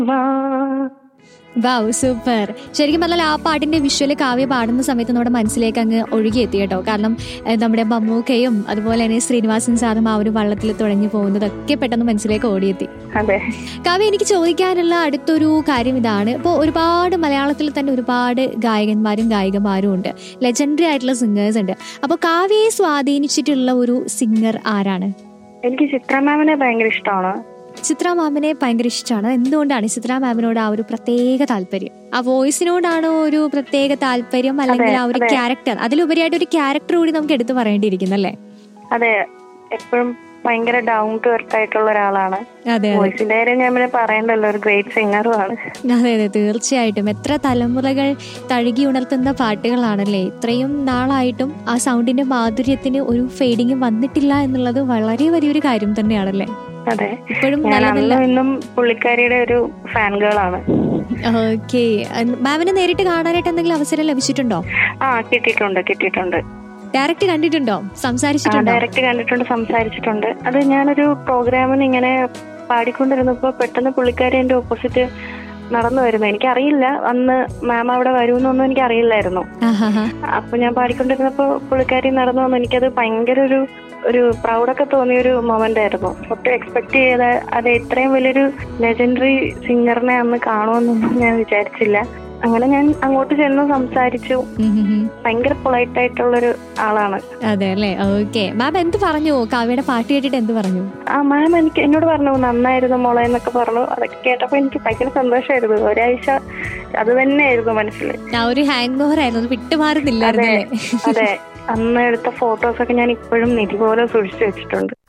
വാ wow super ശരിക്കും പറഞ്ഞാൽ ആ പാട്ടിന്റെ വിഷ്വല് കാവ്യ പാടുന്ന സമയത്ത് നമ്മുടെ മനസ്സിലേക്ക് അങ്ങ് ഒഴുകിയെത്തി കേട്ടോ കാരണം ഏഹ്, നമ്മുടെ മമ്മൂക്കയും അതുപോലെ തന്നെ ശ്രീനിവാസൻ സാറും ആ ഒരു വള്ളത്തിൽ തുഴഞ്ഞു പോകുന്നതൊക്കെ പെട്ടെന്ന് മനസ്സിലേക്ക് ഓടിയെത്തി അതെ കാവ്യ എനിക്ക് ചോദിക്കാനുള്ള അടുത്തൊരു കാര്യം ഇതാണ് ഇപ്പോൾ ഒരുപാട് മലയാളത്തിൽ തന്നെ ഒരുപാട് ഗായകന്മാരും ഗായികമാരും ഉണ്ട് ലെജൻഡറി ആയിട്ടുള്ള സിംഗേഴ്സ് ഉണ്ട് അപ്പോൾ കാവ്യയെ സ്വാധീനിച്ചിട്ടുള്ള ഒരു സിംഗർ ആരാണ് എനിക്ക് ചിത്ര മാമിനെ ഭയങ്കര ഇഷ്ടമാണ് ചിത്ര മാമിനെ ഭയങ്കര ഇഷ്ടമാണ് എന്തുകൊണ്ടാണ് ചിത്ര മാമിനോട് ആ ഒരു പ്രത്യേക താല്പര്യം ആ വോയിസിനോടാണോ ഒരു പ്രത്യേക താല്പര്യം അല്ലെങ്കിൽ ആ ഒരു അതെ. ക്യാരക്ടർ അതിലുപരിയായിട്ട് ഒരു ക്യാരക്ടർ കൂടി നമുക്ക് എടുത്തു പറയേണ്ടിയിരിക്കുന്നല്ലേ അതെ എപ്പോഴും ഭയങ്കര ഡൗൺ ടു എർത്ത് ആയിട്ടുള്ള ഒരാളാണ് അതെ അതെ വോയിസിന്റെ കാര്യം ഞാൻ പിന്നെ പറയണ്ടല്ലോ ഒരു ഗ്രേറ്റ് സിംഗറുമാണ് അതെ അതെ തീർച്ചയായിട്ടും എത്ര തലമുറകൾ തഴുകി ഉണർത്തുന്ന പാട്ടുകളാണല്ലേ ഇത്രയും നാളായിട്ടും ആ സൗണ്ടിന്റെ മാധുര്യത്തിന് ഒരു ഫെയ്ഡിങ് വന്നിട്ടില്ല എന്നുള്ളത് വളരെ വലിയൊരു കാര്യം തന്നെയാണല്ലേ അതെ ഇപ്പോഴും ഞാൻ നല്ല നല്ല അന്നും ഇന്നും പുള്ളിക്കാരിയുടെ ഒരു ഫാൻ ഗേളാണ് ഓക്കെ മാമിനെ നേരിട്ട് കാണാനായിട്ട് എന്തെങ്കിലും അവസരം ലഭിച്ചിട്ടുണ്ടോ ആ കിട്ടിയിട്ടുണ്ട് കിട്ടിയിട്ടുണ്ട് ഡയറക്റ്റ് കണ്ടിട്ടുണ്ടോ സംസാരിച്ചിട്ടുണ്ടോ ഡയറക്റ്റ് കണ്ടിട്ടുണ്ട് സംസാരിച്ചിട്ടുണ്ട് അത് ഞാനൊരു പ്രോഗ്രാമിന് ഇങ്ങനെ പാടിക്കൊണ്ടിരുന്നപ്പോ പെട്ടെന്ന് പുള്ളിക്കാരി എന്റെ ഓപ്പോസിറ്റ് നടന്നു വരുന്നു എനിക്കറിയില്ല അന്ന് മാം അവിടെ വരുമെന്നൊന്നും എനിക്ക് അറിയില്ലായിരുന്നു ആഹാഹാ. അപ്പൊ ഞാൻ പാടിക്കൊണ്ടിരുന്നപ്പോ പുള്ളിക്കാരി നടന്നു വന്നു എനിക്കത് ഭയങ്കര ഒരു ഒരു പ്രൗഡൊക്കെ തോന്നിയ ഒരു മൊമെന്റ് ആയിരുന്നു ഒട്ടും എക്സ്പെക്ട് ചെയ്ത അത് ഇത്രയും വലിയൊരു ലെജൻഡറി സിംഗറിനെ അന്ന് കാണുമെന്നൊന്നും ഞാൻ വിചാരിച്ചില്ല അങ്ങനെ ഞാൻ അങ്ങോട്ട് ചെന്ന് സംസാരിച്ചു ഉം ഉം ഉം. ഭയങ്കര പൊളൈറ്റ് ആയിട്ടുള്ളൊരു ആളാണ് അതെ അല്ലേ ഓക്കെ മാം എന്ത് പറഞ്ഞു കാവ്യയുടെ പാട്ട് കേട്ടിട്ട് എന്ത് പറഞ്ഞു ആ മാം എനിക്ക് എന്നോട് പറഞ്ഞു നന്നായിരുന്നു മോളെ എന്നൊക്കെ പറഞ്ഞു അതൊക്കെ കേട്ടപ്പോ എനിക്ക് ഭയങ്കര സന്തോഷമായിരുന്നു ഒരാഴ്ച അത് തന്നെയായിരുന്നു മനസ്സിൽ ആ ഒരു ഹാങ് ഓവർ ആയിരുന്നു അത് വിട്ടുമാറുന്നില്ലായിരുന്നല്ലേ അതെ അന്ന് എടുത്ത ഫോട്ടോസ് ഒക്കെ ഞാൻ ഇപ്പോഴും നിധി പോലെ സൂക്ഷിച്ചു വെച്ചിട്ടുണ്ട്